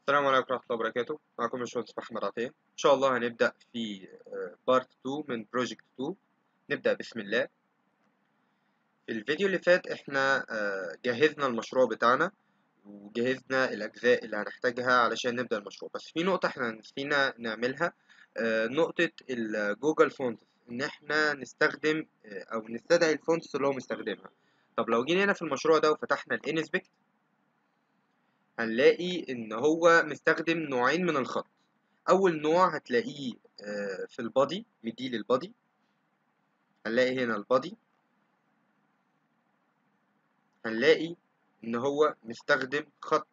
السلام عليكم ورحمة الله وبركاته معكم باشمهندس محمد عطية إن شاء الله هنبدأ في بارت 2 من بروجكت 2 نبدأ بسم الله في الفيديو اللي فات احنا آه، جهزنا المشروع بتاعنا وجهزنا الأجزاء اللي هنحتاجها علشان نبدأ المشروع بس في نقطة احنا نسينا نعملها آه، نقطة الجوجل فونتس إن احنا نستخدم آه، أو نستدعي الفونتس اللي هو مستخدمها طب لو جينا هنا في المشروع ده وفتحنا الانسبكت هنلاقي ان هو مستخدم نوعين من الخط اول نوع هتلاقيه في البادي مدي للبادي هنلاقي هنا البادي هنلاقي ان هو مستخدم خط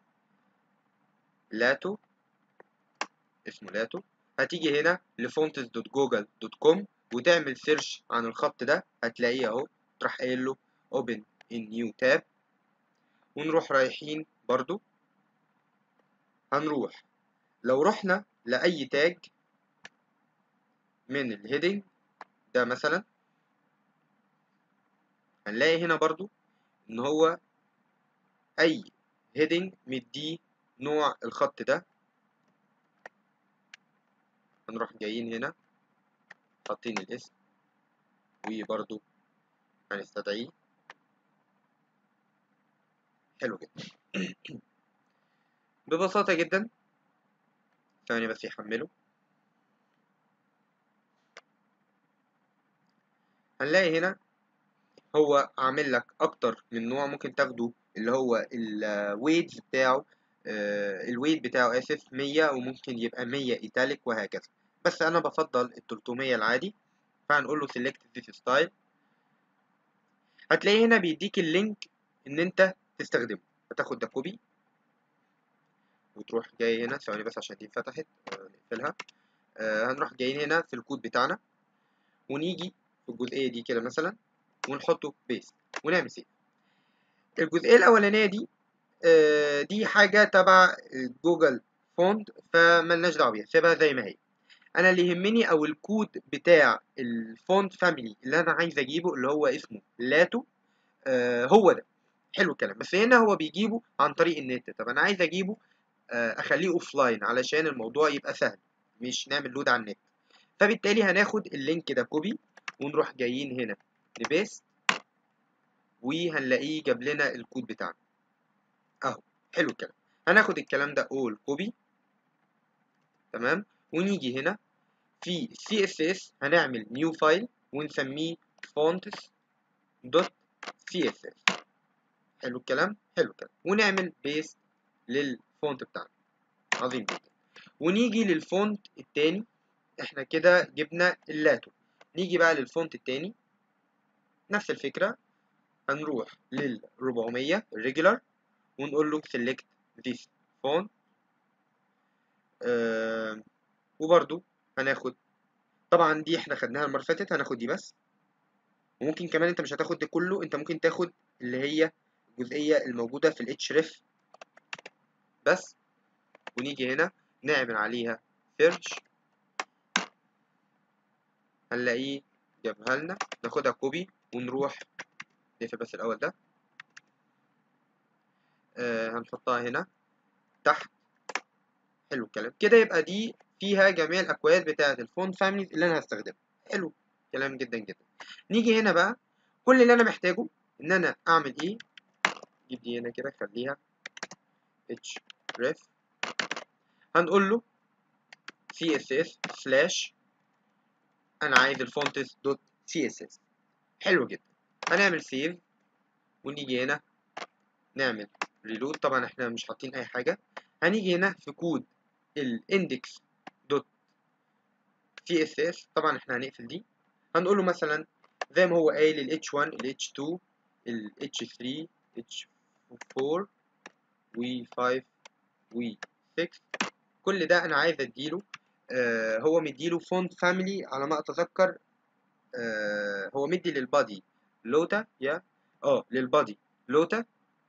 لاتو اسمه لاتو هتيجي هنا لفونتس دوت جوجل دوت كوم وتعمل سيرش عن الخط ده هتلاقيه اهو تروح قايل له open in new tab ونروح رايحين برضو هنروح لو رحنا لأي تاج من الهيدنج ده مثلا هنلاقي هنا برضو ان هو اي هيدنج مديه نوع الخط ده هنروح جايين هنا حاطين الاسم وبرضو هنستدعيه حلو جدا ببساطة جدا ثواني بس يحمله هنلاقي هنا هو عامل لك اكتر من نوع ممكن تاخده اللي هو الويت بتاعه الويت بتاعه اسف 100 وممكن يبقى 100 ايتاليك وهكذا بس انا بفضل ال 300 العادي فهنقول له select this style هتلاقي هنا بيديك اللينك ان انت تستخدمه هتاخد ده كوبي وتروح جاي هنا ثواني بس عشان دي فتحت نقفلها آه هنروح جايين هنا في الكود بتاعنا ونيجي في الجزئية دي كده مثلا ونحطه بيست ونعمل سيف الجزئية الأولانية دي آه دي حاجة تبع جوجل فونت فملناش دعوة بيها سيبها زي ما هي أنا اللي يهمني أو الكود بتاع الفونت فاميلي اللي أنا عايز أجيبه اللي هو اسمه لاتو آه هو ده حلو الكلام بس هنا هو بيجيبه عن طريق النت طب أنا عايز أجيبه اخليه اوف لاين علشان الموضوع يبقى سهل مش نعمل لود على النت فبالتالي هناخد اللينك ده كوبي ونروح جايين هنا نبيست وهنلاقيه جاب لنا الكود بتاعنا اهو حلو الكلام هناخد الكلام ده اول كوبي تمام ونيجي هنا في سي اس اس هنعمل نيو فايل ونسميه fonts دوت سي اس اس حلو الكلام حلو الكلام ونعمل بيست لل الفونت بتاعنا عظيم جدا ونيجي للفونت التاني احنا كده جبنا اللاتو نيجي بقى للفونت التاني نفس الفكرة هنروح لل 400 الريجولار ونقول له select this font آه وبرضو هناخد طبعا دي احنا خدناها المرة اللي فاتت هناخد دي بس وممكن كمان انت مش هتاخد ده كله انت ممكن تاخد اللي هي الجزئية الموجودة في الاتش ريف بس ونيجي هنا نعمل عليها سيرش هنلاقيه جابها لنا ناخدها كوبي ونروح نقفل بس الاول ده آه هنحطها هنا تحت حلو الكلام كده يبقى دي فيها جميع الاكواد بتاعه الفونت فاميليز اللي انا هستخدمها حلو كلام جدا جدا نيجي هنا بقى كل اللي انا محتاجه ان انا اعمل ايه اجيب دي هنا كده خليها اتش ref هنقول له css سلاش انا عايز الفونتس دوت css حلو جدا هنعمل سيف ونيجي هنا نعمل ريلود طبعا احنا مش حاطين اي حاجه هنيجي هنا في كود الاندكس دوت css طبعا احنا هنقفل دي هنقول له مثلا زي ما هو قايل ال h1 ال h2 ال h3 h4 و5 و 6 كل ده انا عايز اديله آه هو مديله فونت فاميلي على ما اتذكر آه هو مدي للبادي لوتا يا اه للبادي لوتا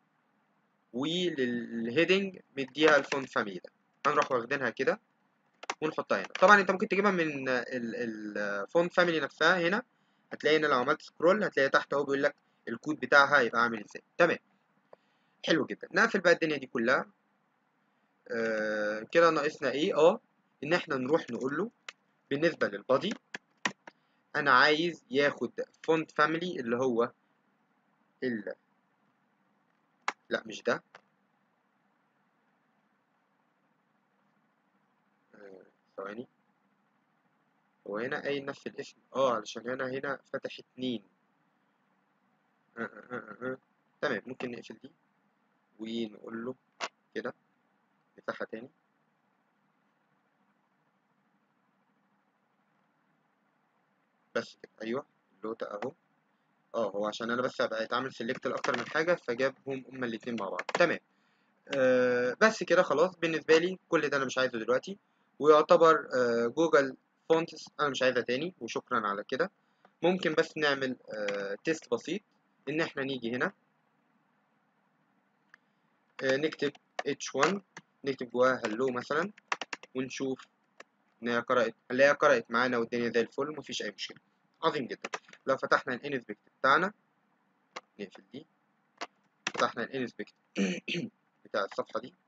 وللهيدنج مديها الفونت فاميلي ده هنروح واخدينها كده ونحطها هنا طبعا انت ممكن تجيبها من الفونت فاميلي نفسها هنا هتلاقي هنا لو عملت سكرول هتلاقي تحت اهو بيقول لك الكود بتاعها هيبقى عامل ازاي تمام حلو جدا نقفل بقى الدنيا دي كلها آه كده ناقصنا ايه اه ان احنا نروح نقول له بالنسبه للبادي انا عايز ياخد فونت فاميلي اللي هو ال لا مش ده آه، ثواني هو هنا قايل نفس الاسم اه علشان انا هنا فاتح اتنين آه آه آه آه. تمام ممكن نقفل دي ونقول له كده نفتحها تاني بس كده ايوه اللوتا اهو اه هو عشان انا بس ابقى اتعمل سيلكت لاكتر من حاجه فجابهم هما الاتنين مع بعض تمام آه بس كده خلاص بالنسبه لي كل ده انا مش عايزه دلوقتي ويعتبر آه جوجل فونتس انا مش عايزها تاني وشكرا على كده ممكن بس نعمل آه تيست بسيط ان احنا نيجي هنا آه نكتب h1 نكتب جواها hello مثلا ونشوف ان هي قرأت نلاقيها قرأت معانا والدنيا زي الفل مفيش اي مشكله عظيم جدا لو فتحنا الانسبكت بتاعنا نقفل دي فتحنا الانسبكت بتاع الصفحه دي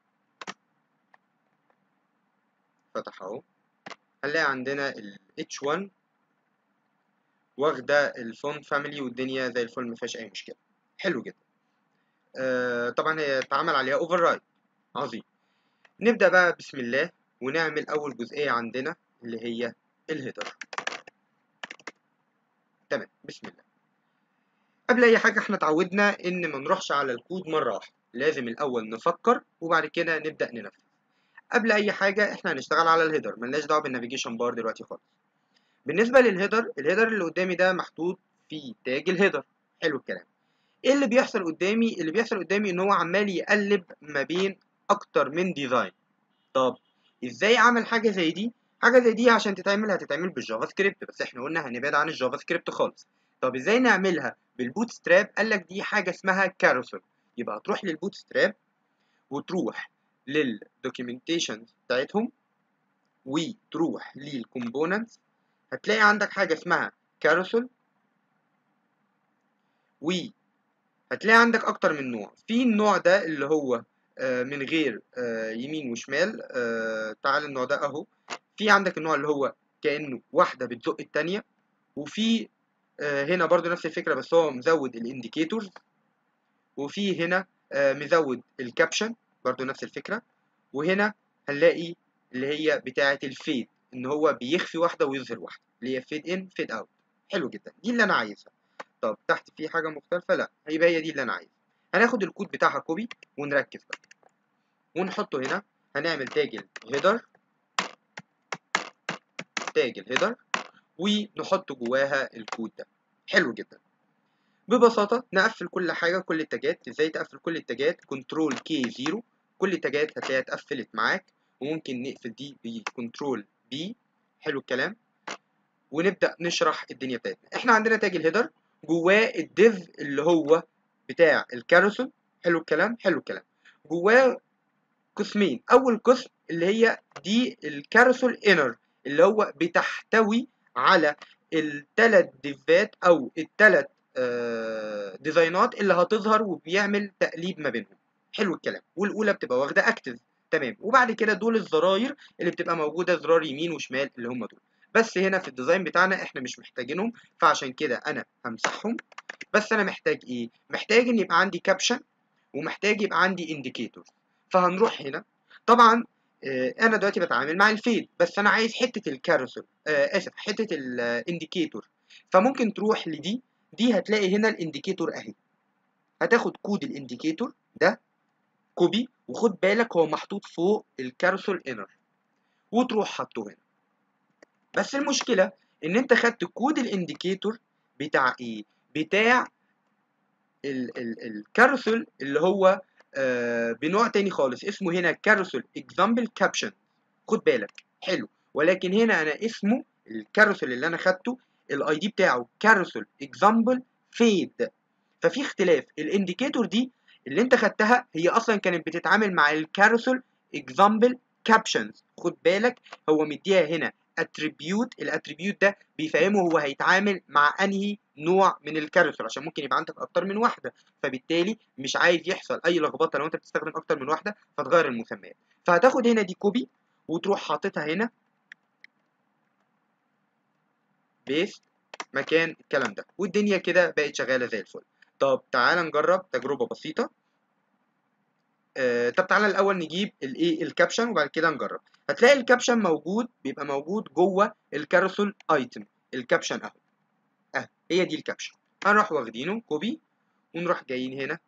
فتح اهو هنلاقي عندنا ال H1 واخده الفونت فاميلي والدنيا زي الفل مفيهاش اي مشكله حلو جدا آه طبعا هي اتعمل عليها اوفر رايد عظيم نبدا بقى بسم الله ونعمل اول جزئيه عندنا اللي هي الهيدر تمام بسم الله قبل اي حاجه احنا اتعودنا ان ما نروحش على الكود مره واحده لازم الاول نفكر وبعد كده نبدا ننفذ قبل اي حاجه احنا هنشتغل على الهيدر ملناش دعوه بالنافيجيشن بار دلوقتي خالص بالنسبه للهيدر الهيدر اللي قدامي ده محطوط في تاج الهيدر حلو الكلام ايه اللي بيحصل قدامي اللي بيحصل قدامي ان هو عمال يقلب ما بين اكتر من ديزاين طب ازاي اعمل حاجه زي دي حاجه زي دي عشان تتعمل هتتعمل بالجافا سكريبت بس احنا قلنا هنبعد عن الجافا سكريبت خالص طب ازاي نعملها بالبوت ستراب قال لك دي حاجه اسمها كاروسل يبقى هتروح للبوت ستراب وتروح للدوكيومنتيشن بتاعتهم وتروح للكومبوننتس هتلاقي عندك حاجه اسمها كاروسل وهتلاقي عندك اكتر من نوع في النوع ده اللي هو آه من غير آه يمين وشمال آه تعال النوع ده اهو في عندك النوع اللي هو كانه واحده بتزق التانيه وفي هنا برضو نفس الفكره بس هو مزود الانديكيتورز وفي هنا مزود الكابشن برضو نفس الفكره وهنا هنلاقي اللي هي بتاعه الفيد ان هو بيخفي واحده ويظهر واحده اللي هي فيد ان فيد اوت حلو جدا دي اللي انا عايزها طب تحت في حاجه مختلفه لا هيبقى هي دي اللي انا عايزها هناخد الكود بتاعها كوبي ونركز بقى ونحطه هنا هنعمل تاج الهيدر تاج الهيدر ونحط جواها الكود ده حلو جدا ببساطة نقفل كل حاجة كل التاجات ازاي تقفل كل التاجات كنترول كي زيرو كل التاجات هتلاقيها اتقفلت معاك وممكن نقفل دي بكنترول بي حلو الكلام ونبدأ نشرح الدنيا بتاعتنا احنا عندنا تاج الهيدر جواه الديف اللي هو بتاع الكاروسل حلو الكلام حلو الكلام جواه قسمين اول قسم اللي هي دي الكاروسل انر اللي هو بتحتوي على الثلاث ديفات او الثلاث آه ديزاينات اللي هتظهر وبيعمل تقليب ما بينهم حلو الكلام والاولى بتبقى واخده اكتف تمام وبعد كده دول الزراير اللي بتبقى موجوده زرار يمين وشمال اللي هم دول بس هنا في الديزاين بتاعنا احنا مش محتاجينهم فعشان كده انا همسحهم بس انا محتاج ايه محتاج ان يبقى عندي كابشن ومحتاج يبقى عندي انديكيتور فهنروح هنا طبعا انا دلوقتي بتعامل مع الفيد بس انا عايز حته الكاروسل آه اسف حته الانديكيتور فممكن تروح لدي دي هتلاقي هنا الانديكيتور اهي هتاخد كود الانديكيتور ده كوبي وخد بالك هو محطوط فوق الكاروسل انر وتروح حاطه هنا بس المشكله ان انت خدت كود الانديكيتور بتاع ايه بتاع ال ال الكاروسل اللي هو آه بنوع تاني خالص اسمه هنا كاروسل اكزامبل كابشن خد بالك حلو ولكن هنا انا اسمه الكاروسل اللي انا خدته الاي دي بتاعه كاروسل اكزامبل فيد ففي اختلاف الانديكيتور دي اللي انت خدتها هي اصلا كانت بتتعامل مع الكاروسل اكزامبل كابشنز خد بالك هو مديها هنا اتريبيوت الاتريبيوت ده بيفهمه هو هيتعامل مع انهي نوع من الكاروسل عشان ممكن يبقى عندك اكتر من واحده فبالتالي مش عايز يحصل اي لخبطه لو انت بتستخدم اكتر من واحده فتغير المسميات فهتاخد هنا دي كوبي وتروح حاططها هنا بيست مكان الكلام ده والدنيا كده بقت شغاله زي الفل طب تعال نجرب تجربه بسيطه آه طب تعالى الاول نجيب الايه الكابشن وبعد كده نجرب هتلاقي الكابشن موجود بيبقى موجود جوه الكاروسل ايتم الكابشن اهو اه هي دي الكابشن هنروح واخدينه كوبي ونروح جايين هنا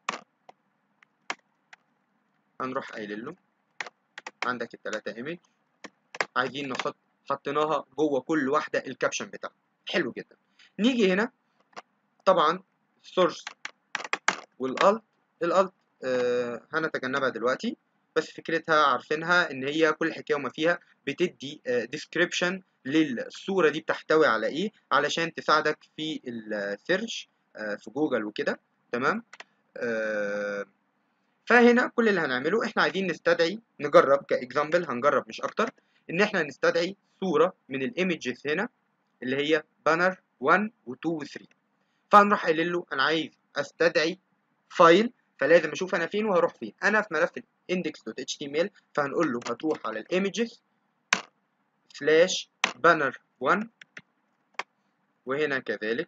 هنروح قايل له عندك التلاتة ايمج عايزين نحط حطيناها جوه كل واحدة الكابشن بتاعها حلو جدا نيجي هنا طبعا السورس والالت الالت آه هنتجنبها دلوقتي بس فكرتها عارفينها ان هي كل حكايه وما فيها بتدي ديسكريبشن آه للصوره دي بتحتوي على ايه علشان تساعدك في السيرش آه في جوجل وكده تمام آه فهنا كل اللي هنعمله احنا عايزين نستدعي نجرب كاكزامبل هنجرب مش اكتر ان احنا نستدعي صوره من الايمجز هنا اللي هي بانر 1 و2 و3 فهنروح قايل له انا عايز استدعي فايل فلازم اشوف انا فين وهروح فين انا في ملف index.html فهنقول له هتروح على الايمجز سلاش بانر 1 وهنا كذلك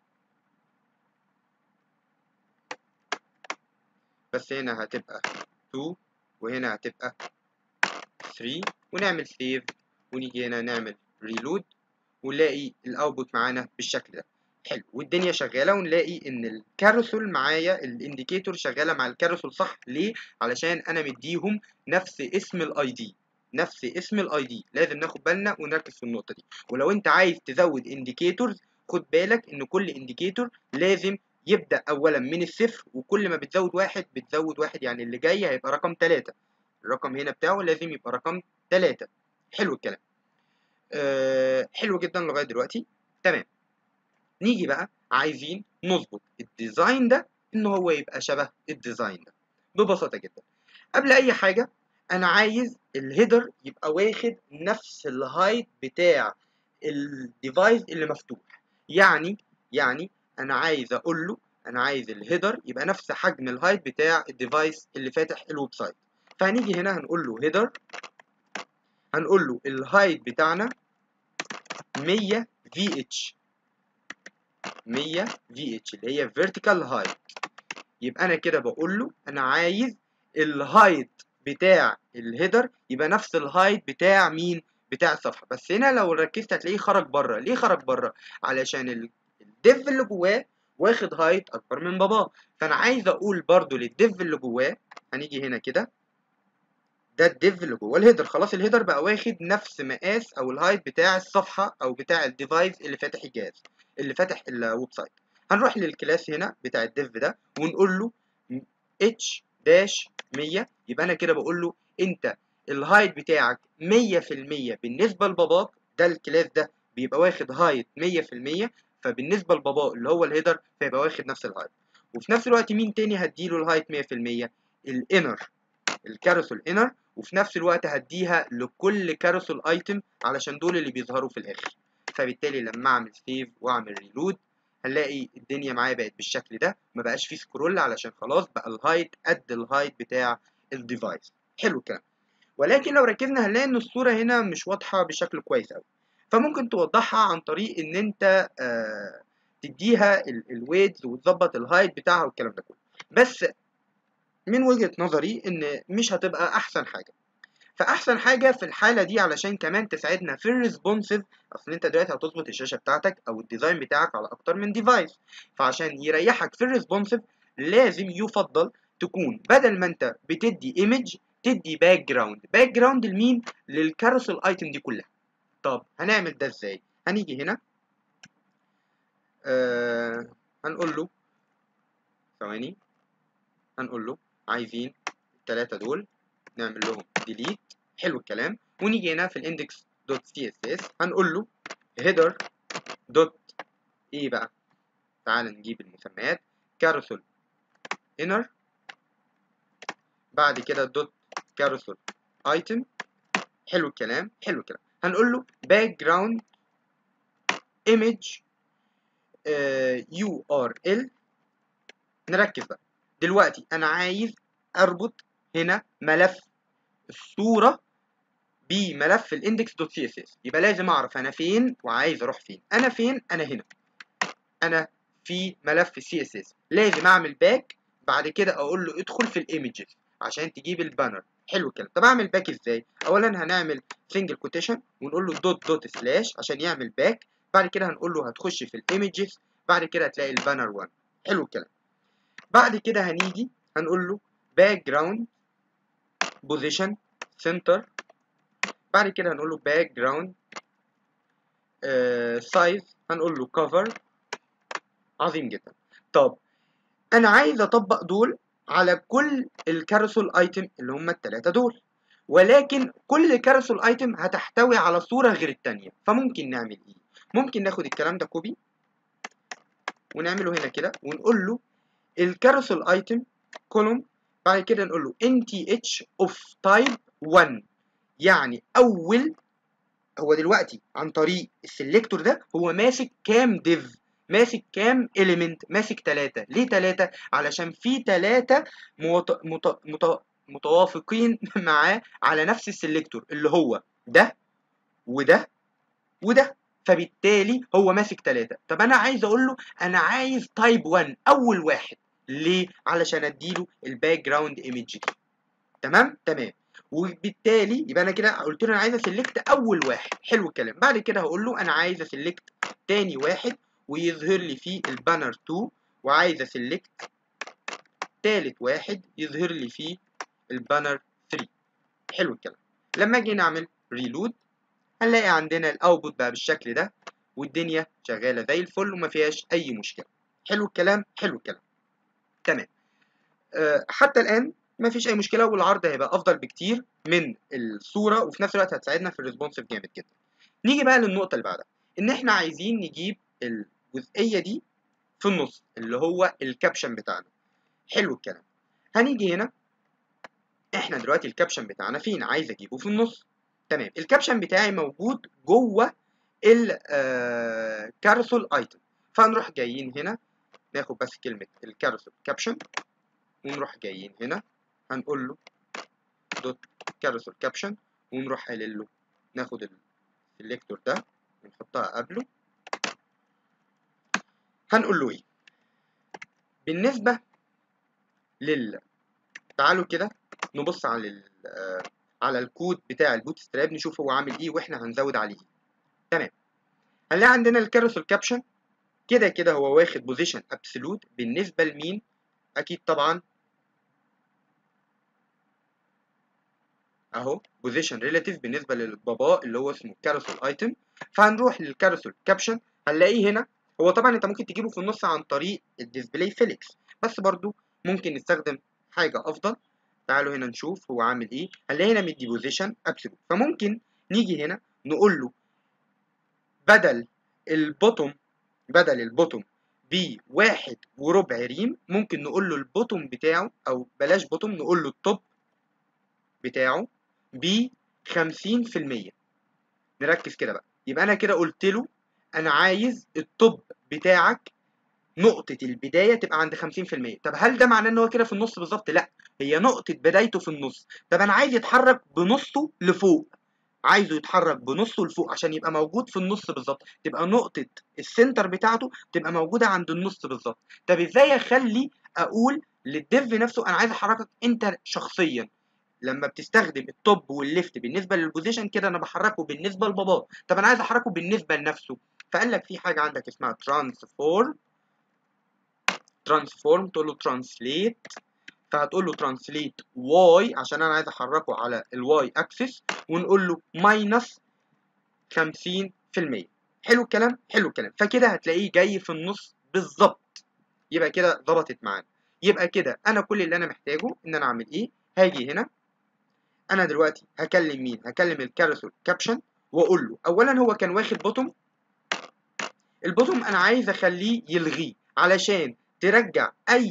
بس هنا هتبقى 2 وهنا هتبقى 3 ونعمل سيف ونيجي هنا نعمل ريلود ونلاقي الاوتبوت معانا بالشكل ده حلو والدنيا شغاله ونلاقي ان الكاروسل معايا الانديكيتور شغاله مع الكاروسل صح ليه علشان انا مديهم نفس اسم الاي دي نفس اسم الاي دي لازم ناخد بالنا ونركز في النقطه دي ولو انت عايز تزود انديكيتورز خد بالك ان كل انديكيتور لازم يبدا اولا من الصفر وكل ما بتزود واحد بتزود واحد يعني اللي جاي هيبقى رقم ثلاثة الرقم هنا بتاعه لازم يبقى رقم ثلاثة حلو الكلام أه حلو جدا لغايه دلوقتي تمام نيجي بقى عايزين نظبط الديزاين ده ان هو يبقى شبه الديزاين ده ببساطه جدا قبل اي حاجه انا عايز الهيدر يبقى واخد نفس الهايت بتاع الديفايس اللي مفتوح يعني يعني انا عايز اقول له انا عايز الهيدر يبقى نفس حجم الهايت بتاع الديفايس اللي فاتح الويب سايت فهنيجي هنا هنقول له هيدر هنقول له الهايت بتاعنا 100 في اتش 100 في اتش اللي هي فيرتيكال هايت يبقى انا كده بقول له انا عايز الهايت بتاع الهيدر يبقى نفس الهايت بتاع مين بتاع الصفحه بس هنا لو ركزت هتلاقيه خرج بره ليه خرج بره علشان الديف اللي جواه واخد هايت اكبر من باباه فانا عايز اقول برضو للديف اللي جواه هنيجي هنا كده ده الديف اللي جوه الهيدر خلاص الهيدر بقى واخد نفس مقاس او الهايت بتاع الصفحه او بتاع الديفايس اللي فاتح الجهاز اللي فاتح الويب سايت هنروح للكلاس هنا بتاع الديف ده ونقول له اتش داش 100 يبقى انا كده بقول له انت الهايت بتاعك 100% بالنسبه لباباك ده الكلاس ده بيبقى واخد هايت 100% فبالنسبه لباباه اللي هو الهيدر فيبقى واخد نفس الهايت وفي نفس الوقت مين تاني هديله الهايت 100% الانر الكاروسل انر وفي نفس الوقت هديها لكل كاروسل ايتم علشان دول اللي بيظهروا في الاخر فبالتالي لما اعمل سيف واعمل ريلود هنلاقي الدنيا معايا بقت بالشكل ده ما بقاش فيه سكرول علشان خلاص بقى الهايت قد الهايت بتاع الديفايس حلو الكلام ولكن لو ركزنا هنلاقي ان الصوره هنا مش واضحه بشكل كويس قوي فممكن توضحها عن طريق ان انت آه تديها الويدز وتظبط الهايت بتاعها والكلام ده كله بس من وجهه نظري ان مش هتبقى احسن حاجه فاحسن حاجه في الحاله دي علشان كمان تساعدنا في الريسبونسيف اصل انت دلوقتي هتظبط الشاشه بتاعتك او الديزاين بتاعك على اكتر من ديفايس فعشان يريحك في الريسبونسيف لازم يفضل تكون بدل ما انت بتدي ايمج تدي باك جراوند باك جراوند لمين للكاروسل ايتم دي كلها طب هنعمل ده ازاي هنيجي هنا آه هنقول له ثواني هنقول له عايزين الثلاثه دول نعمل لهم ديليت حلو الكلام ونيجي هنا في الاندكس دوت سي اس اس هنقول له header دوت ايه بقى تعال نجيب المسميات كاروسل inner بعد كده دوت كاروسل ايتم حلو الكلام حلو الكلام هنقول له باك جراوند ايمج يو ار ال نركز بقى دلوقتي انا عايز اربط هنا ملف الصوره بملف الاندكس دوت سي اس اس يبقى لازم اعرف انا فين وعايز اروح فين انا فين انا هنا انا في ملف السي اس اس لازم اعمل باك بعد كده اقول له ادخل في الايمجز عشان تجيب البانر حلو الكلام طب اعمل باك ازاي اولا هنعمل سنجل كوتيشن ونقول له دوت دوت سلاش عشان يعمل باك بعد كده هنقول له هتخش في الايمجز بعد كده هتلاقي البانر 1 حلو الكلام بعد كده هنيجي هنقول له باك جراوند بوزيشن سنتر بعد كده هنقول له باك جراوند سايز هنقول له كفر عظيم جدا طب انا عايز اطبق دول على كل الكارسول ايتم اللي هم الثلاثه دول ولكن كل كارسول ايتم هتحتوي على صوره غير الثانيه فممكن نعمل ايه ممكن ناخد الكلام ده كوبي ونعمله هنا كده ونقول له الكارسول ايتم كولوم بعد كده نقول له nth of type 1 يعني اول هو دلوقتي عن طريق السلكتور ده هو ماسك كام ديف ماسك كام اليمنت ماسك ثلاثة ليه ثلاثة علشان في ثلاثة مت... مت... مت... متوافقين معاه على نفس السلكتور اللي هو ده وده وده فبالتالي هو ماسك ثلاثة طب انا عايز اقول له انا عايز تايب 1 اول واحد ليه علشان اديله الباك جراوند ايمج دي تمام تمام وبالتالي يبقى انا كده قلت له انا عايز اسلكت اول واحد حلو الكلام بعد كده هقول له انا عايز اسلكت تاني واحد ويظهر لي فيه البانر 2 وعايز اسلكت تالت واحد يظهر لي فيه البانر 3 حلو الكلام لما اجي نعمل ريلود هنلاقي عندنا الاوتبوت بقى بالشكل ده والدنيا شغاله زي الفل وما فيهاش اي مشكله حلو الكلام حلو الكلام تمام أه حتى الان ما فيش اي مشكله والعرض هيبقى افضل بكتير من الصوره وفي نفس الوقت هتساعدنا في الريسبونسيف جامد جدا نيجي بقى للنقطه اللي بعدها ان احنا عايزين نجيب الجزئيه دي في النص اللي هو الكابشن بتاعنا حلو الكلام هنيجي هنا احنا دلوقتي الكابشن بتاعنا فين عايز اجيبه في النص تمام الكابشن بتاعي موجود جوه الكارسول ايتم فهنروح جايين هنا ناخد بس كلمه الكارسول كابشن ونروح جايين هنا هنقول له دوت كارسول كابشن ونروح قايل له ناخد السلكتور ده ونحطها قبله هنقول له ايه بالنسبه لل تعالوا كده نبص على ال... آه على الكود بتاع البوت ستراب نشوف هو عامل ايه واحنا هنزود عليه تمام هنلاقي عندنا الكارسول كابشن كده كده هو واخد بوزيشن ابسولوت بالنسبه لمين اكيد طبعا اهو بوزيشن ريلاتيف بالنسبه للبابا اللي هو اسمه كارسول ايتم فهنروح للكارسول كابشن هنلاقيه هنا هو طبعا انت ممكن تجيبه في النص عن طريق الديسبلاي فيليكس بس برضو ممكن نستخدم حاجه افضل تعالوا هنا نشوف هو عامل ايه هنلاقي هنا مدي بوزيشن ابسولوت فممكن نيجي هنا نقول له بدل البوتوم بدل البوتوم بواحد وربع ريم ممكن نقول له البوتوم بتاعه او بلاش بوتوم نقول له التوب بتاعه ب 50% نركز كده بقى يبقى انا كده قلت له انا عايز التوب بتاعك نقطة البداية تبقى عند 50% طب هل ده معناه ان هو كده في النص بالظبط لا هي نقطة بدايته في النص طب انا عايز يتحرك بنصه لفوق عايزه يتحرك بنصه لفوق عشان يبقى موجود في النص بالظبط تبقى نقطة السنتر بتاعته تبقى موجودة عند النص بالظبط طب ازاي اخلي اقول للديف نفسه انا عايز احركك انت شخصيا لما بتستخدم التوب والليفت بالنسبه للبوزيشن كده انا بحركه بالنسبه لباباه طب انا عايز احركه بالنسبه لنفسه فقال لك في حاجه عندك اسمها ترانسفورم ترانسفورم تقول له ترانسليت فهتقول له ترانسليت واي عشان انا عايز احركه على الواي اكسس ونقول له ماينس 50% حلو الكلام حلو الكلام فكده هتلاقيه جاي في النص بالظبط يبقى كده ظبطت معانا يبقى كده انا كل اللي انا محتاجه ان انا اعمل ايه هاجي هنا انا دلوقتي هكلم مين هكلم الكارسول كابشن واقول له اولا هو كان واخد بوتوم البوتوم انا عايز اخليه يلغيه علشان ترجع اي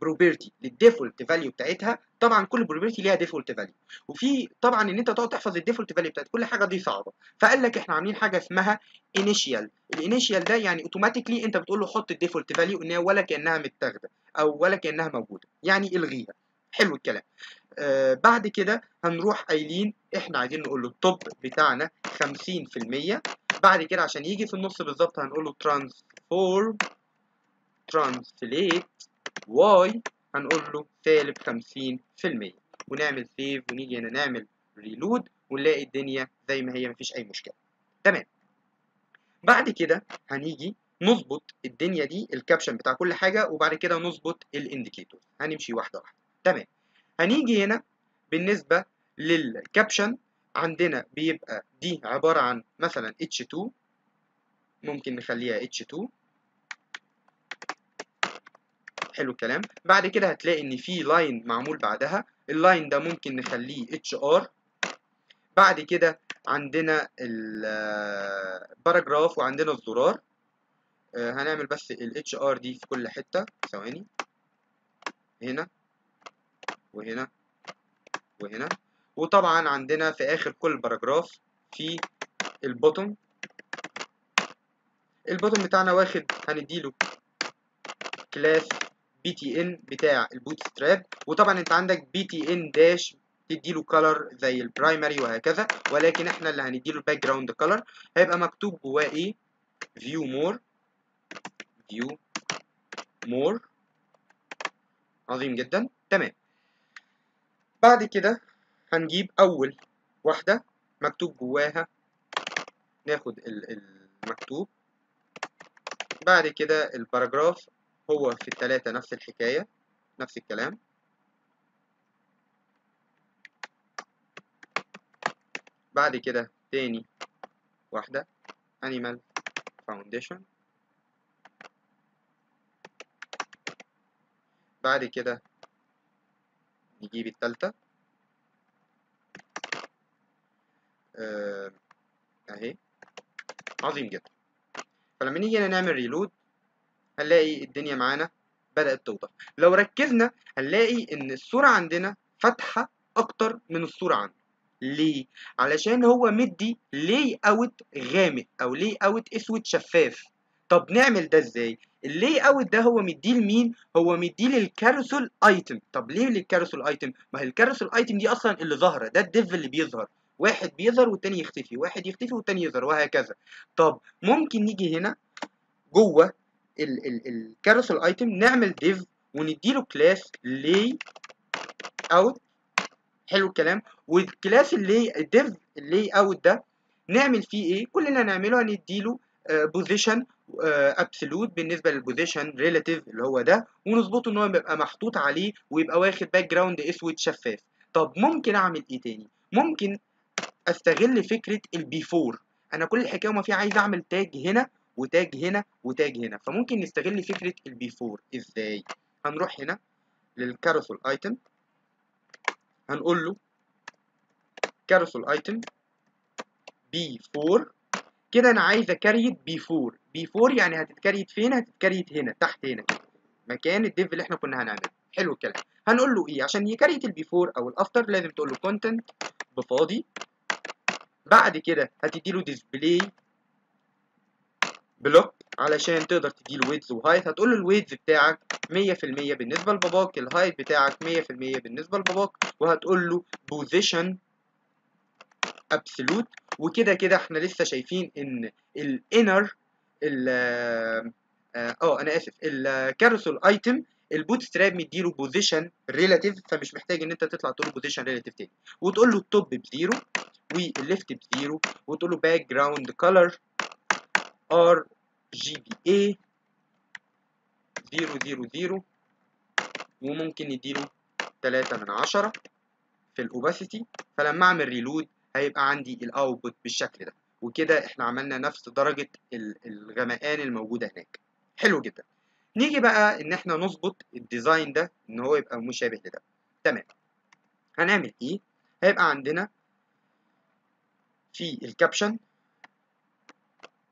بروبرتي للديفولت فاليو بتاعتها طبعا كل بروبرتي ليها ديفولت فاليو وفي طبعا ان انت تقعد تحفظ الديفولت فاليو بتاعت كل حاجه دي صعبه فقال لك احنا عاملين حاجه اسمها انيشيال الانيشيال ده يعني اوتوماتيكلي انت بتقول له حط الديفولت فاليو ان هي ولا كانها متاخده او ولا كانها موجوده يعني الغيها حلو الكلام آه بعد كده هنروح قايلين احنا عايزين نقول له التوب بتاعنا 50% بعد كده عشان يجي في النص بالظبط هنقول له ترانسفورم ترانسليت واي هنقول له سالب 50% ونعمل سيف ونيجي هنا نعمل ريلود ونلاقي الدنيا زي ما هي مفيش اي مشكله تمام بعد كده هنيجي نظبط الدنيا دي الكابشن بتاع كل حاجه وبعد كده نظبط الانديكيتور هنمشي واحده واحده تمام هنيجي هنا بالنسبه للكابشن عندنا بيبقى دي عباره عن مثلا H2 ممكن نخليها H2 حلو الكلام بعد كده هتلاقي ان في لاين معمول بعدها اللاين ده ممكن نخليه HR بعد كده عندنا الباراجراف وعندنا الزرار هنعمل بس ال HR دي في كل حتة ثواني هنا وهنا وهنا وطبعا عندنا في اخر كل باراجراف في البوتوم البوتوم بتاعنا واخد هنديله كلاس بي تي ان بتاع البوت ستراب وطبعا انت عندك بي تي ان داش تديله كلر زي البرايمري وهكذا ولكن احنا اللي هنديله الباك جراوند كلر هيبقى مكتوب جواه ايه فيو مور فيو مور عظيم جدا تمام بعد كده هنجيب اول واحده مكتوب جواها ناخد المكتوب بعد كده الباراجراف هو في التلاتة نفس الحكاية نفس الكلام بعد كده تاني واحدة animal foundation بعد كده نجيب التالتة آه، اهي عظيم جدا فلما نيجي هنا نعمل ريلود هنلاقي الدنيا معانا بدأت توضح لو ركزنا هنلاقي ان الصورة عندنا فاتحة اكتر من الصورة عنده ليه؟ علشان هو مدي لي اوت غامق او لي اوت اسود شفاف طب نعمل ده ازاي؟ اللي اوت ده هو مديه لمين؟ هو مديه للكاروسل ايتم طب ليه للكاروسل ايتم؟ ما هي الكاروسل ايتم دي اصلا اللي ظاهرة ده الديف اللي بيظهر واحد بيظهر والتاني يختفي واحد يختفي والتاني يظهر وهكذا طب ممكن نيجي هنا جوه الكاروسل ايتم نعمل ديف ونديله كلاس لي اوت حلو الكلام والكلاس اللي الديف اللي اوت ده نعمل فيه ايه كل اللي هنعمله هنديله بوزيشن ابسولوت بالنسبه للبوزيشن ريلاتيف اللي هو ده ونظبطه ان هو يبقى محطوط عليه ويبقى واخد باك جراوند اسود شفاف طب ممكن اعمل ايه تاني ممكن استغل فكره البيفور انا كل الحكايه وما فيها عايز اعمل تاج هنا وتاج هنا وتاج هنا فممكن نستغل فكره البيفور ازاي هنروح هنا للكاروسل ايتم هنقول له كاروسل ايتم بي 4 كده انا عايز اكريت بي 4 بي 4 يعني هتتكريت فين هتتكريت هنا تحت هنا مكان الديف اللي احنا كنا هنعمله حلو الكلام هنقول له ايه عشان يكريت البي 4 او الافتر لازم تقول له كونتنت بفاضي بعد كده هتديله ديسبلاي بلوك علشان تقدر تديله ويدز وهايت هتقول له الويدز بتاعك 100% بالنسبه لباباك الهايت بتاعك 100% بالنسبه لباباك وهتقول له بوزيشن ابسولوت وكده كده احنا لسه شايفين ان الانر ال اه انا اسف الكاروسل ايتم البوت ستراب مديله بوزيشن ريلاتيف فمش محتاج ان انت تطلع تقول له بوزيشن ريلاتيف تاني وتقول له التوب بزيرو والليفت بزيرو وتقول له باك جراوند كلر ار جي بي اي زيرو زيرو زيرو وممكن نديله تلاتة من عشرة في الاوباسيتي فلما اعمل ريلود هيبقى عندي الاوتبوت بالشكل ده وكده احنا عملنا نفس درجة الغمقان الموجودة هناك حلو جدا نيجي بقى ان احنا نظبط الديزاين ده ان هو يبقى مشابه لده تمام هنعمل ايه هيبقى عندنا في الكابشن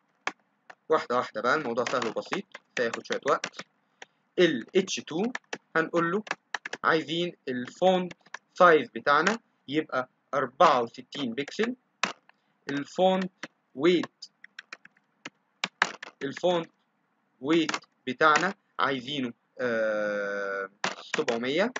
واحدة واحدة بقى الموضوع سهل وبسيط فياخد شوية وقت ال H2 هنقول له عايزين الفونت سايز بتاعنا يبقى 64 بكسل الفونت ويت الفونت ويت بتاعنا عايزينه آه 700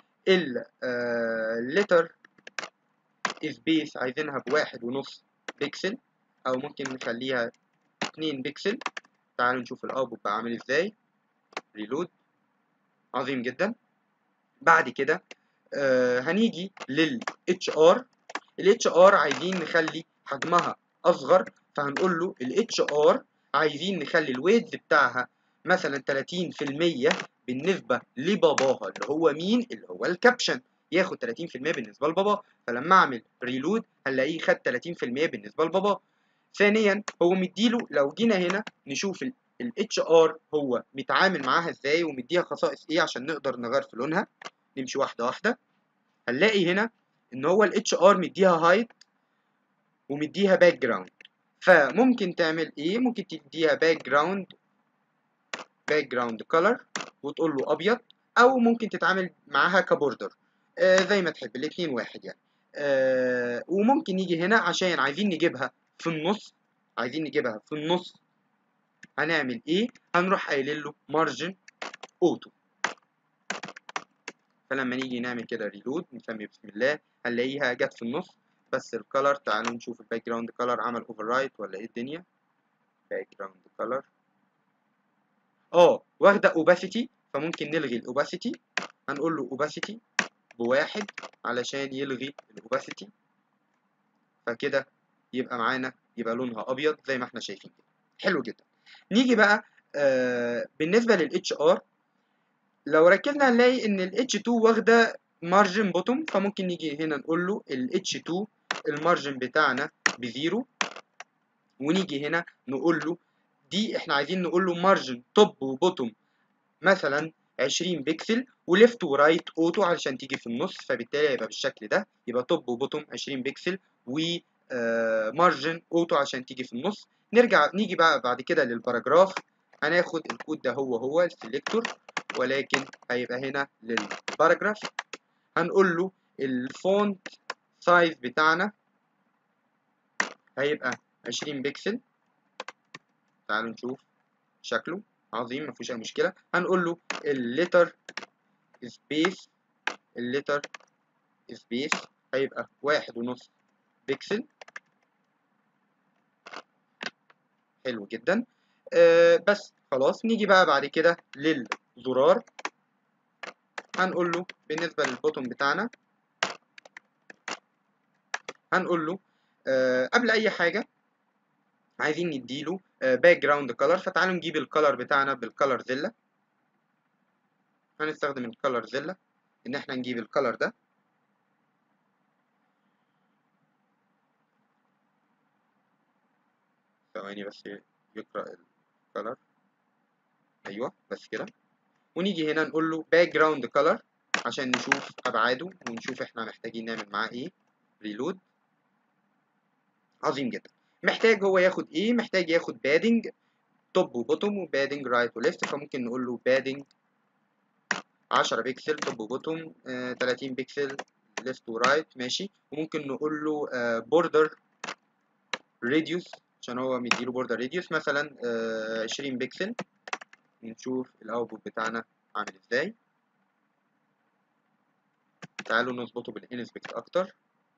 اللتر سبيس عايزينها بواحد ونص بكسل او ممكن نخليها 2 بكسل تعالوا نشوف الاوتبوت بقى عامل ازاي ريلود عظيم جدا بعد كده آه هنيجي لل HR ال HR عايزين نخلي حجمها اصغر فهنقول له ال HR عايزين نخلي الويدز بتاعها مثلا 30% بالنسبة لباباها اللي هو مين اللي هو الكابشن ياخد 30% بالنسبة لبابا فلما اعمل ريلود هنلاقيه خد 30% بالنسبة لبابا ثانيا هو مديله لو جينا هنا نشوف ال HR هو متعامل معاها ازاي ومديها خصائص ايه عشان نقدر نغير في لونها نمشي واحدة واحدة هنلاقي هنا ان هو ال HR مديها هايت ومديها باك جراوند فممكن تعمل ايه ممكن تديها باك جراوند باك جراوند كولر وتقول له ابيض او ممكن تتعامل معاها كبوردر آه زي ما تحب الاتنين واحد يعني آه وممكن نيجي هنا عشان عايزين نجيبها في النص عايزين نجيبها في النص هنعمل ايه هنروح قايلين له مارجن اوتو فلما نيجي نعمل كده ريلود نسمي بسم الله هنلاقيها جت في النص بس الكلر تعالوا نشوف الباك جراوند كلر عمل اوفر رايت ولا ايه الدنيا باك جراوند كلر اه واخده اوباسيتي فممكن نلغي الاوباسيتي هنقول له اوباسيتي بواحد علشان يلغي الاوباسيتي فكده يبقى معانا يبقى لونها ابيض زي ما احنا شايفين كده حلو جدا نيجي بقى آه بالنسبه للاتش ار لو ركزنا هنلاقي ان الاتش 2 واخده مارجن بوتوم فممكن نيجي هنا نقول له الاتش 2 المارجن بتاعنا بزيرو ونيجي هنا نقول له دي احنا عايزين نقول له مارجن توب وبوتوم مثلا 20 بكسل وليفت ورايت اوتو علشان تيجي في النص فبالتالي هيبقى بالشكل ده يبقى توب وبوتوم 20 بكسل و مارجن اوتو عشان تيجي في النص نرجع نيجي بقى بعد كده للباراجراف هناخد الكود ده هو هو السلكتور ولكن هيبقى هنا للباراجراف هنقول له الفونت سايز بتاعنا هيبقى 20 بكسل تعالوا نشوف شكله عظيم مفيش اي مشكله هنقول له الليتر سبيس الليتر سبيس هيبقى واحد ونص بكسل حلو جدا آه بس خلاص نيجي بقى بعد كده للزرار هنقول له بالنسبة للبوتون بتاعنا هنقول له آه قبل أي حاجة عايزين نديله باك جراوند كلر فتعالوا نجيب الكلر بتاعنا بالكلر زيلا هنستخدم الكلر زيلا ان احنا نجيب الكلر ده ثواني بس يقرأ الكلر ايوه بس كده ونيجي هنا نقول له باك جراوند كلر عشان نشوف ابعاده ونشوف احنا محتاجين نعمل معاه ايه ريلود عظيم جدا محتاج هو ياخد ايه محتاج ياخد بادنج توب وبوتوم وبادنج رايت وليفت فممكن نقول له بادنج 10 بكسل توب وبوتوم آه 30 بكسل ليفت ورايت ماشي وممكن نقول له آه بوردر راديوس عشان هو مديله بوردر راديوس مثلا آه 20 بكسل نشوف الاوتبوت بتاعنا عامل ازاي تعالوا نظبطه بالانسبكت اكتر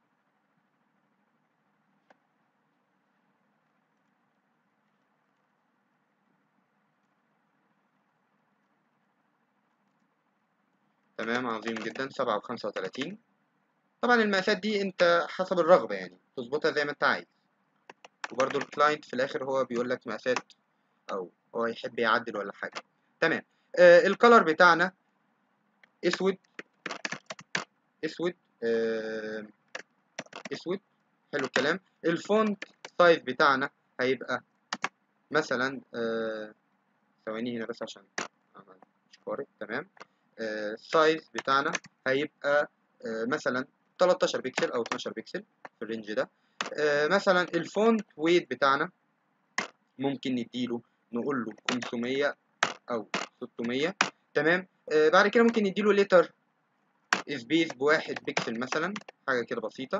تمام عظيم جدا سبعة وخمسة وتلاتين طبعا المقاسات دي انت حسب الرغبة يعني تظبطها زي ما انت عايز وبرضو الكلاينت في الاخر هو بيقول لك مقاسات او هو يحب يعدل ولا حاجة تمام آه الكلر بتاعنا اسود اسود آه اسود حلو الكلام الفونت سايز بتاعنا هيبقى مثلا ثواني آه هنا بس عشان مش قارئ تمام السايز آه بتاعنا هيبقى آه مثلا 13 بكسل او 12 بكسل في الرينج ده آه مثلا الفونت ويت بتاعنا ممكن نديله نقول له 500 او 600 تمام آه بعد كده ممكن نديله ليتر سبيس بواحد بيكسل مثلا حاجة كده بسيطة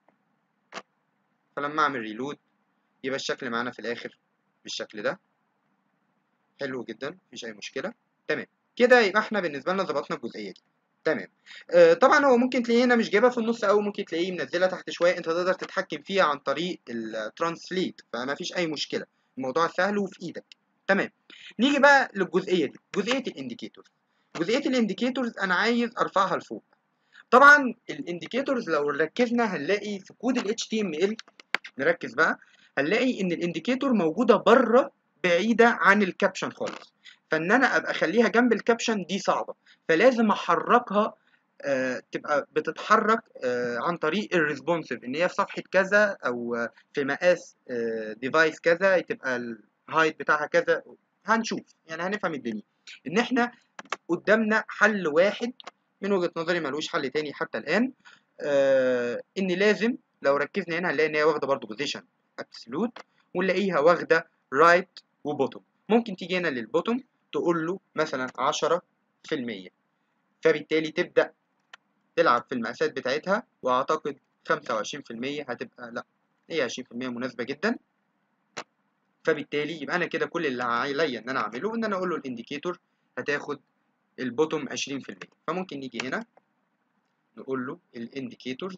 فلما اعمل ريلود يبقى الشكل معانا في الاخر بالشكل ده حلو جدا مفيش اي مشكلة تمام كده يبقى احنا بالنسبة لنا ظبطنا الجزئية دي تمام آه طبعا هو ممكن تلاقيه هنا مش جايبها في النص او ممكن تلاقيه منزلها تحت شويه انت تقدر تتحكم فيها عن طريق الترانسليت فما فيش اي مشكله الموضوع سهل وفي ايدك تمام نيجي بقى للجزئيه دي جزئيه الانديكيتورز جزئيه الانديكيتورز انا عايز ارفعها لفوق طبعا الانديكيتورز لو ركزنا هنلاقي في كود ال HTML نركز بقى هنلاقي ان الانديكيتور موجوده بره بعيده عن الكابشن خالص فان انا ابقى اخليها جنب الكابشن دي صعبه فلازم احركها آه تبقى بتتحرك آه عن طريق الريسبونسيف ان هي في صفحه كذا او آه في مقاس ديفايس كذا تبقى الهايت بتاعها كذا هنشوف يعني هنفهم الدنيا ان احنا قدامنا حل واحد من وجهه نظري ملوش حل تاني حتى الان ان لازم لو ركزنا هنا هنلاقي ان هي واخده برضه بوزيشن ابسولوت ونلاقيها واخده رايت وبوتوم ممكن تيجي هنا للبوتوم تقول له مثلا 10% فبالتالي تبدأ تلعب في المقاسات بتاعتها وأعتقد 25% هتبقى لأ هي 20% مناسبة جدا فبالتالي يبقى أنا كده كل اللي عليا إن أنا أعمله إن أنا أقول له الإنديكيتور هتاخد البوتوم 20% فممكن نيجي هنا نقول له الإنديكيتورز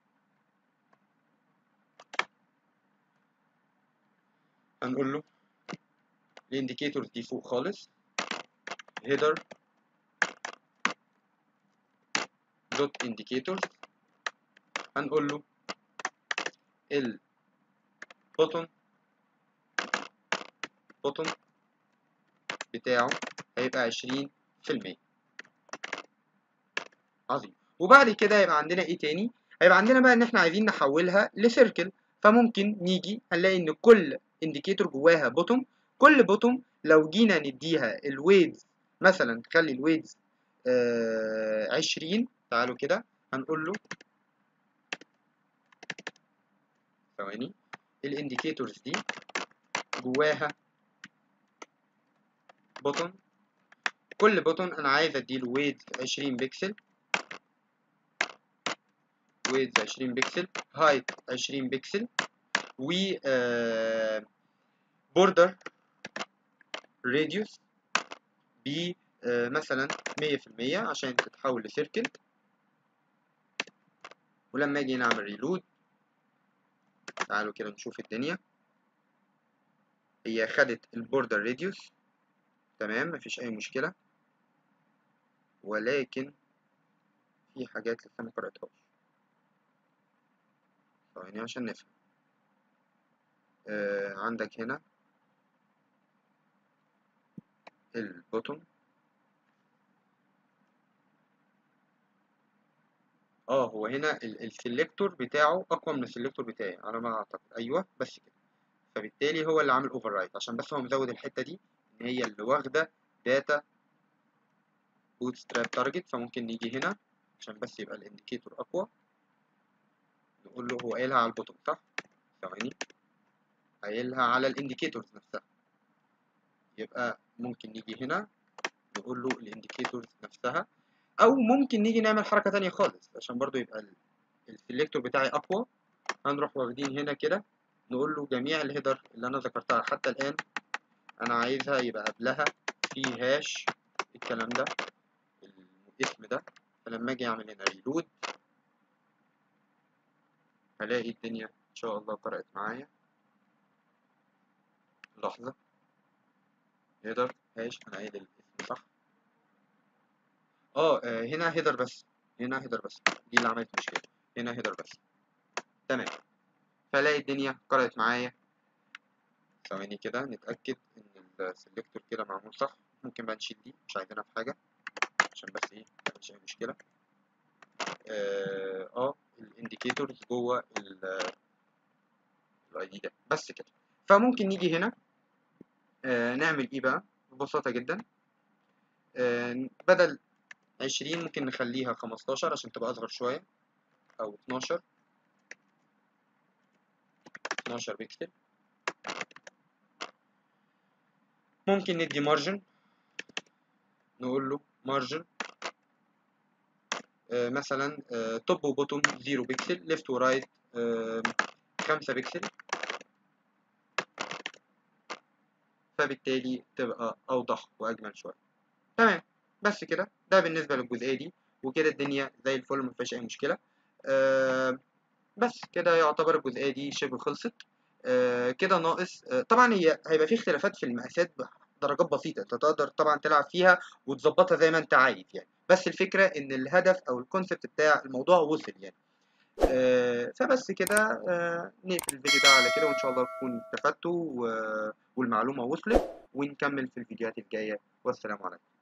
هنقول له الانديكيتورز دي فوق خالص header dot indicators هنقول له ال button button بتاعه هيبقى عشرين في المية عظيم وبعد كده هيبقى عندنا ايه تاني هيبقى عندنا بقى ان احنا عايزين نحولها لسيركل فممكن نيجي هنلاقي ان كل انديكيتور جواها بوتوم كل بوتوم لو جينا نديها الويدز مثلا نخلي الويدز آه عشرين تعالوا كده هنقول له ثواني الانديكيتورز دي جواها بوتون كل بوتون انا عايز اديله ويدز عشرين بكسل ويدز عشرين بكسل هايت عشرين بكسل و آه بوردر راديوس ب آه مثلا مية في المية عشان تتحول لسيركل ولما اجي نعمل ريلود تعالوا كده نشوف الدنيا هي خدت البوردر راديوس تمام مفيش اي مشكلة ولكن في حاجات لسه ما قرأتهاش ثواني عشان نفهم آه عندك هنا البوتوم اه هو هنا السلكتور بتاعه اقوى من السلكتور بتاعي على ما اعتقد ايوه بس كده فبالتالي هو اللي عامل اوفر رايت عشان بس هو مزود الحته دي ان هي اللي واخده داتا بوت ستراب تارجت فممكن نيجي هنا عشان بس يبقى الانديكيتور اقوى نقول له هو قايلها على البوتوم صح ثواني قايلها على الانديكيتورز نفسها يبقى ممكن نيجي هنا نقول له الانديكيتورز نفسها او ممكن نيجي نعمل حركه تانية خالص عشان برضو يبقى السلكتور بتاعي اقوى هنروح واخدين هنا كده نقول له جميع الهيدر اللي انا ذكرتها حتى الان انا عايزها يبقى قبلها في هاش الكلام ده الاسم ده فلما اجي اعمل هنا ريلود هلاقي الدنيا ان شاء الله قرأت معايا لحظة هيدر هاش انا قايل الاسم صح اه هنا هيدر بس هنا هيدر بس دي اللي عملت مشكلة هنا هيدر بس تمام فلاقي الدنيا قرأت معايا ثواني كده نتأكد ان السلكتور كده معمول صح ممكن بقى نشيل دي مش عايزينها في حاجة عشان بس ايه مفيش اي مشكلة اه, آه الانديكيتورز جوه الاي دي ده بس كده فممكن نيجي هنا آه نعمل ايه بقى ببساطة جدا آه بدل عشرين ممكن نخليها خمستاشر عشان تبقى أصغر شوية أو اتناشر اتناشر بيكسل ممكن ندي مارجن نقول له مارجن مثلا توب وبوتوم 0 بكسل ليفت ورايت 5 بكسل فبالتالي تبقى اوضح واجمل شويه تمام بس كده ده بالنسبه للجزئيه دي وكده الدنيا زي الفل مفيهاش اي مشكله آه بس كده يعتبر الجزئيه دي شبه خلصت آه كده ناقص آه طبعا هي هيبقى في اختلافات في المقاسات درجات بسيطه انت تقدر طبعا تلعب فيها وتظبطها زي ما انت عايز يعني بس الفكره ان الهدف او الكونسيبت بتاع الموضوع وصل يعني آه فبس كده آه نقفل الفيديو ده على كده وان شاء الله تكونوا استفدتوا والمعلومه وصلت ونكمل في الفيديوهات الجايه والسلام عليكم